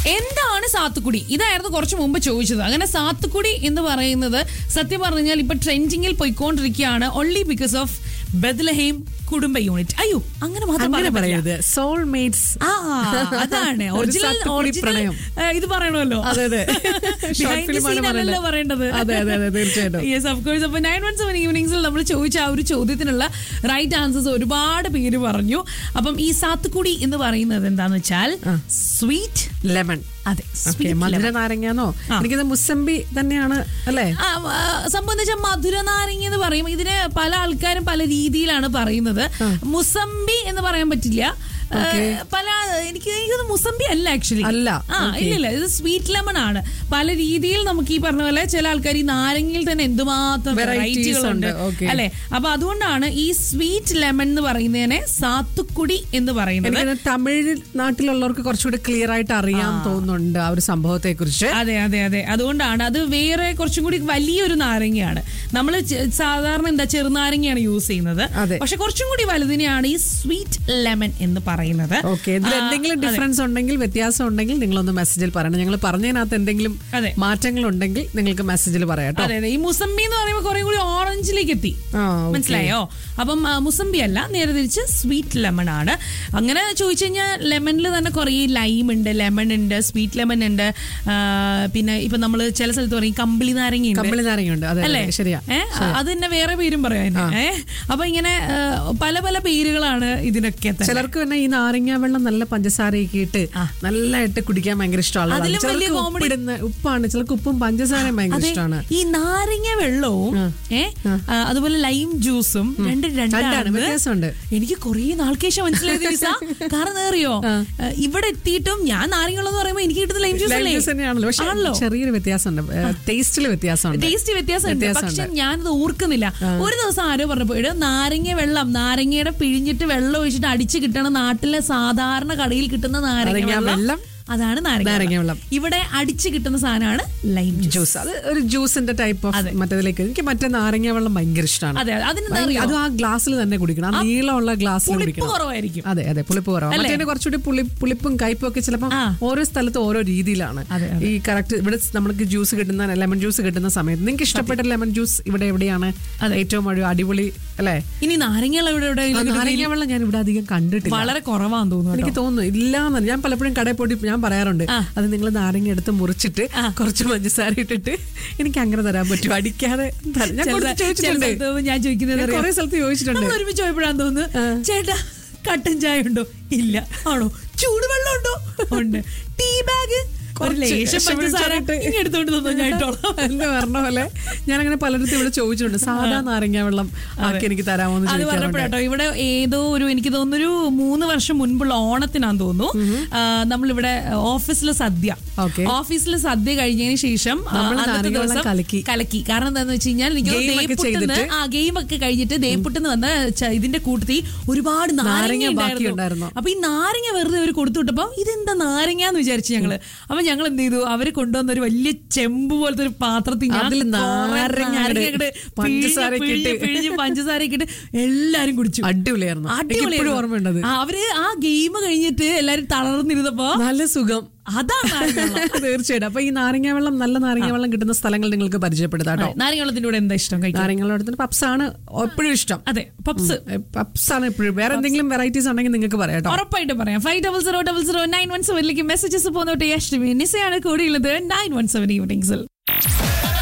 എന്താണ് സാത്തുക്കുടി ഇതായിരുന്നു കുറച്ച് മുമ്പ് ചോദിച്ചത് അങ്ങനെ സാത്തുക്കുടി എന്ന് പറയുന്നത് സത്യം പറഞ്ഞാൽ ഇപ്പൊ ട്രെൻഡിങ്ങിൽ പോയിക്കൊണ്ടിരിക്കുകയാണ് ഓൺലി ബിക്കോസ് ഓഫ് ബദ്ലഹേം കുടുംബ യൂണിറ്റ് അയ്യോ അങ്ങനെ മാത്രം അങ്ങനെ പറയാൻ പറ്റില്ല. പറയരുത് സോൾമേറ്റ്സ് ആ അതാണ് ഒരു ഒറിജിനൽ സാത്തുക്കുടി ഒറിജിനൽ പ്രണയം. ഇത് പറയണമല്ലോ അതെ, അതെ. Short Behind the film ആണ് scene അല്ലല്ലോ പറയേണ്ടത്. പറയേണ്ടത് അതെ, അതെ, അതെ, തീർച്ചയായിട്ടും. യെസ് ഓഫ് കോഴ്സ് അപ്പൊ നയൻ വൺ സെവൻ ഈവനിങ്സിൽ നമ്മൾ ചോദിച്ച ആ ഒരു ചോദ്യത്തിനുള്ള റൈറ്റ് ആൻസേഴ്സ് ഒരുപാട് പേര് പറഞ്ഞു അപ്പം ഈ സാത്തുക്കുടി എന്ന് പറയുന്നത് എന്താന്ന് വെച്ചാൽ സ്വീറ്റ് ലെമൺ അതെ ഓക്കെ sweet മധുര lemon. നാരങ്ങാന്നോ ആ. എനിക്കത് മുസമ്പി തന്നെയാണ് അല്ലേ ആ, ആ, സംഭവം എന്ന് വെച്ചാൽ മധുര നാരങ്ങ എന്ന് പറയും ഇതിന് പല ആൾക്കാരും പല രീതിയിലാണ് പറയുന്നത് മുസമ്പി എന്ന് പറയാൻ പറ്റില്ല ആ, പല എനിക്ക് എനിക്കത് മുസമ്പി അല്ല ആക്ച്വലി അല്ല. ആ Okay. ഇല്ലില്ല ഇത് സ്വീറ്റ് ലെമൺ ആണ് പല രീതിയിൽ നമുക്ക് ഈ പറഞ്ഞ പോലെ ചില ആൾക്കാർ ഈ നാരങ്ങയിൽ തന്നെ എന്തുമാത്രം Varieties വെറൈറ്റികളുണ്ട് ഉണ്ട്. Okay. അല്ലെ അപ്പൊ അതുകൊണ്ടാണ് ഈ സ്വീറ്റ് ലെമൺ എന്ന് പറയുന്നതിനെ സാത്തുക്കുടി എന്ന് പറയുന്നത് എനിക്ക് തമിഴ് നാട്ടിലുള്ളവർക്ക് കുറച്ചുകൂടി ക്ലിയർ ആയിട്ട് അറിയാൻ തോന്നുന്നുണ്ട് ആ ഒരു സംഭവത്തെ കുറിച്ച് അതെ അതെ അതെ അതുകൊണ്ടാണ് അത് വേറെ കുറച്ചും കൂടി വലിയൊരു നാരങ്ങയാണ് നമ്മൾ സാധാരണ എന്താ ചെറുനാരങ്ങയാണ് യൂസ് ചെയ്യുന്നത് അതെ. പക്ഷെ കുറച്ചും കൂടി വലുതിനെയാണ് ഈ സ്വീറ്റ് ലെമൺ എന്ന് പറയുന്നത് ഓക്കെ ഇതിൽ ആ, എന്തെങ്കിലും അതെ. ഡിഫറൻസ് ഉണ്ടെങ്കിൽ വ്യത്യാസം ഉണ്ടെങ്കിൽ നിങ്ങളൊന്ന് മെസ്സേജിൽ പറയണം ഞങ്ങൾ പറഞ്ഞതിനകത്ത് എന്തെങ്കിലും അതെ. മാറ്റങ്ങൾ ഉണ്ടെങ്കിൽ നിങ്ങൾക്ക് മെസ്സേജിൽ പറയാം കേട്ടോ അതെ അതെ ഈ മുസമ്പി എന്ന് പറയുമ്പോൾ കുറെ കൂടി ഓറഞ്ചിലേക്ക് എത്തി ആ, okay. മനസ്സിലായോ അപ്പം ആ, മുസമ്പി അല്ല നേരെ തിരിച്ച് സ്വീറ്റ് ലെമൺ ആണ് അങ്ങനെ ചോദിച്ചു കഴിഞ്ഞാൽ ലെമണിൽ തന്നെ കുറേ ലൈം ഉണ്ട് ലെമൺ ഉണ്ട് സ്വീറ്റ് ലെമൺ ഉണ്ട് ആ, പിന്നെ ഇപ്പൊ നമ്മൾ ചില സ്ഥലത്ത് പറയും കമ്പിളി നാരങ്ങ ഉണ്ട് കമ്പിളി നാരങ്ങയുണ്ട് അതെ അല്ലേ അതെ, ശരിയാ ഏ അത് തന്നെ വേറെ പേരും പറയാൻ ഏ അപ്പൊ ഇങ്ങനെ ആ, പല പല പേരുകളാണ് ഇതിനൊക്കെ തന്നെ ചിലർക്ക് തന്നെ ഈ നാരങ്ങ വെള്ളം നല്ല പഞ്ചസാരയൊക്കെ ഇട്ട് നല്ലതായിട്ട് കുടിക്കാൻ ഭയങ്കര ഇഷ്ടമാണ് അതിലും വലിയ ചിലർക്ക് comedy- ഉപ്പിടുന്ന ഉപ്പാണ് ചിലർക്ക് ഉപ്പും പഞ്ചസാരയും ഭയങ്കര അതെ ഇഷ്ടമാണ് ഈ നാരങ്ങ വെള്ളവും ഏ ആ, അതുപോലെ ലൈം ജ്യൂസും രണ്ട് രണ്ടാണ്, രണ്ടാണ് വ്യത്യാസമുണ്ട്. എനിക്ക് കുറേ നാൾക്ക് ശേഷം മനസ്സിലായത് ലിസ. കാരണം അറിയോ ഇവിടെ എത്തിയിട്ടും ഞാൻ നാരങ്ങ വെള്ളം എന്ന് പറയുമ്പോൾ എനിക്ക് കിട്ടുന്ന ലൈം ജ്യൂസ് ലൈം അല്ലേ ജ്യൂസ് തന്നെയാണല്ലോ പക്ഷെ ആണല്ലോ ചെറിയൊരു വ്യത്യാസമുണ്ട് ടേസ്റ്റിൽ വ്യത്യാസമുണ്ട് ടേസ്റ്റ് വ്യത്യാസമുണ്ട് പക്ഷെ ഞാനത് ഓർക്കുന്നില്ല ഒരു ദിവസം ആരോ പറഞ്ഞപ്പോ എടോ നാരങ്ങ വെള്ളം നാരങ്ങയുടെ പിഴിഞ്ഞിട്ട് വെള്ളം ഒഴിച്ചിട്ട് അടിച്ച് കിട്ടണ നാട്ടിലെ സാധാരണ കടയിൽ കിട്ടുന്ന നാരങ്ങ നാരങ്ങ വെള്ളം വെള്ളം, അതാണ് നാരങ്ങ നാരങ്ങ വെള്ളം വെള്ളം. ഇവിടെ അടിച്ച് കിട്ടുന്ന സാധനമാണ് ലൈം ജ്യൂസ് ജ്യൂസ് അത് ഒരു ജ്യൂസിന്റെ ടൈപ്പ് ഓഫ് അതെ. മറ്റേതിലേക്ക് എനിക്ക് മറ്റേ നാരങ്ങ വെള്ളം ഭയങ്കര ഇഷ്ടമാണ് അതെ അതിനെന്താ ഭയങ്കര- അറിയോ അതും ആ ഗ്ലാസ്സിൽ തന്നെ കുടിക്കണം ആ നീളമുള്ള ഗ്ലാസ്സിൽ പുളിപ്പ് കുടിക്കണം കുറവായിരിക്കും അതെ അതെ പുളിപ്പ് കുറവാണ് അല്ലേ? മറ്റേ കുറച്ചുകൂടി പുളി പുളിപ്പും കയ്പും ഒക്കെ ചിലപ്പോൾ ആ. ഓരോ സ്ഥലത്ത് ഓരോ രീതിയിലാണ് അതെ, ഈ കറക്റ്റ് ഇവിടെ നമുക്ക് ജ്യൂസ് കിട്ടുന്ന ലെമൺ ജ്യൂസ് കിട്ടുന്ന സമയത്ത് നിങ്ങൾക്ക് ഇഷ്ടപ്പെട്ട ലെമൺ ജ്യൂസ് ഇവിടെ എവിടെയാണ് ഏറ്റവും ഒരു അടിപൊളി അല്ലേ ഇനി നാരങ്ങ ഇവിടെ ഇവിടെ ആ നാരങ്ങ വെള്ളം ഞാൻ ഇവിടെ അധികം കണ്ടിട്ടില്ല വളരെ കുറവാന്ന് തോന്നുന്നു എനിക്ക് തോന്നുന്നു ഇല്ലാന്ന് ഞാൻ പലപ്പോഴും കടയിൽ പോയിട്ട് ഞാൻ പറയാറുണ്ട് അത് നിങ്ങൾ നാരങ്ങ എടുത്ത് മുറിച്ചിട്ട് കുറച്ച് പഞ്ചസാര ഇട്ടിട്ട് എനിക്ക് അങ്ങനെ തരാൻ പറ്റും അടിക്കാതെ തരാം. ഞാൻ ചില- കൊടുത്ത് ചില ചോദിച്ചിട്ടുണ്ട് സ്ഥലത്ത് ഞാൻ ചോദിക്കുന്നത് ഞാൻ അറിയോ? കുറേ സ്ഥലത്ത് ചോദിച്ചിട്ടുണ്ട് നമ്മൾ ഒരുമിച്ച് പോയപ്പോഴാന്ന് തോന്നുന്നു ചേട്ടാ കട്ടൻ ചായ ഉണ്ടോ ഇല്ല ആണോ ചൂടുവെള്ളം ഉണ്ടോ ഉണ്ട് ടീ ബാഗ് ഒരു കുറച്ച് ലേശം പഞ്ചസാര ഇട്ട്. ഇങ്ങ് എടുത്തോണ്ട് തന്നോ ഞാൻ ഇട്ടോളാം എന്ന് പറഞ്ഞ പോലെ ഞാൻ അങ്ങനെ പലയിടത്തും ഇവിടെ ചോദിച്ചിട്ടുണ്ട് സാധാ നാരങ്ങ വെള്ളം ആക്കി എനിക്ക് തരാമോ എന്ന് അത് ചോദിക്കാറുണ്ട് പറഞ്ഞപ്പോഴാട്ടോ ഇവിടെ ഏതോ ഒരു എനിക്ക് തോന്നുന്നൊരു മൂന്ന് വർഷം മുൻപുള്ള ഓണത്തിനാന്ന് തോന്നുന്നു ആ, നമ്മളിവിടെ ഓഫീസിലെ സദ്യ Okay. ഓഫീസിലെ സദ്യ കഴിഞ്ഞതിന് ശേഷം ആ, നമ്മള് അന്നത്തെ നാരങ്ങ വെള്ളം ദിവസം കലക്കി. കലക്കി കാരണം എന്താന്ന് വെച്ച് കഴിഞ്ഞാൽ എനിക്ക് Game തോന്നുന്നു ഒക്കെ ദേപ്പുട്ടെന്ന് ചെയ്തിട്ട്. ആ ഗെയിം ഒക്കെ കഴിഞ്ഞിട്ട് ദേപ്പുട്ടെന്ന് വന്ന ച- ഇതിന്റെ കൂട്ടത്തിൽ ഒരുപാട് നാരങ്ങ നാരങ്ങ ബാക്കി ഉണ്ടായിരുന്നു ഉണ്ടായിരുന്നു. അപ്പൊ ഈ നാരങ്ങ വെറുതെ അവർ കൊടുത്തു വിട്ടപ്പോ ഇതെന്താ നാരങ്ങ എന്ന് വിചാരിച്ചു ഞങ്ങള് അപ്പൊ ഞങ്ങൾ എന്ത് ചെയ്തു അവര് കൊണ്ടുവന്ന ഒരു വലിയ ചെമ്പ് പോലത്തെ ഒരു പാത്രത്തിൽ ഞാൻ അതില് കുറെ നാരങ്ങ നാരങ്ങ ഇട്ട് ഇങ്ങട് പഞ്ചസാര പിഴിഞ്ഞ് ഇട്ട് പിഴിഞ്ഞ് പിഴിഞ്ഞ് പഞ്ചസാര ഇട്ട് എല്ലാരും കുടിച്ചു അടിപൊളിയായിരുന്നു എനിക്ക് ഇപ്പോഴും അടിപൊളിയായിരുന്നു. ഓർമ്മയുണ്ടത് ആ, അവര് ആ ഗെയിം കഴിഞ്ഞിട്ട് എല്ലാരും തളർന്നിരുന്നപ്പോ നല്ല സുഖം അതാണ് നാരങ്ങ വെള്ളം. തീർച്ചയായിട്ടും അപ്പൊ ഈ നാരങ്ങ വെള്ളം നല്ല നാരങ്ങ വെള്ളം കിട്ടുന്ന സ്ഥലങ്ങൾ നിങ്ങൾക്ക് പരിചയപ്പെടുത്താം കേട്ടോ നാരങ്ങ വെള്ളത്തിന്റെ കൂടെ എന്താ ഇഷ്ടം കഴിക്കാൻ നാരങ്ങ വെള്ളത്തിന് പപ്സ് ആണ് എപ്പോഴും ഇഷ്ടം അതെ പപ്സ് പപ്സ് ആണ് എപ്പോഴും വേറെ എന്തെങ്കിലും വെറൈറ്റീസ് ഉണ്ടെങ്കിൽ നിങ്ങൾക്ക് പറയാം കേട്ടോ ഉറപ്പായിട്ടും പറയാം five double zero double zero nine one സെവനിലേക്ക് മെസ്സേജസ് പോന്നോട്ട് യഷ്മി നിസയാണ് കൂടിയുള്ളത് നയൻ വൺ സെവൻ ഈവനിങ്സിൽ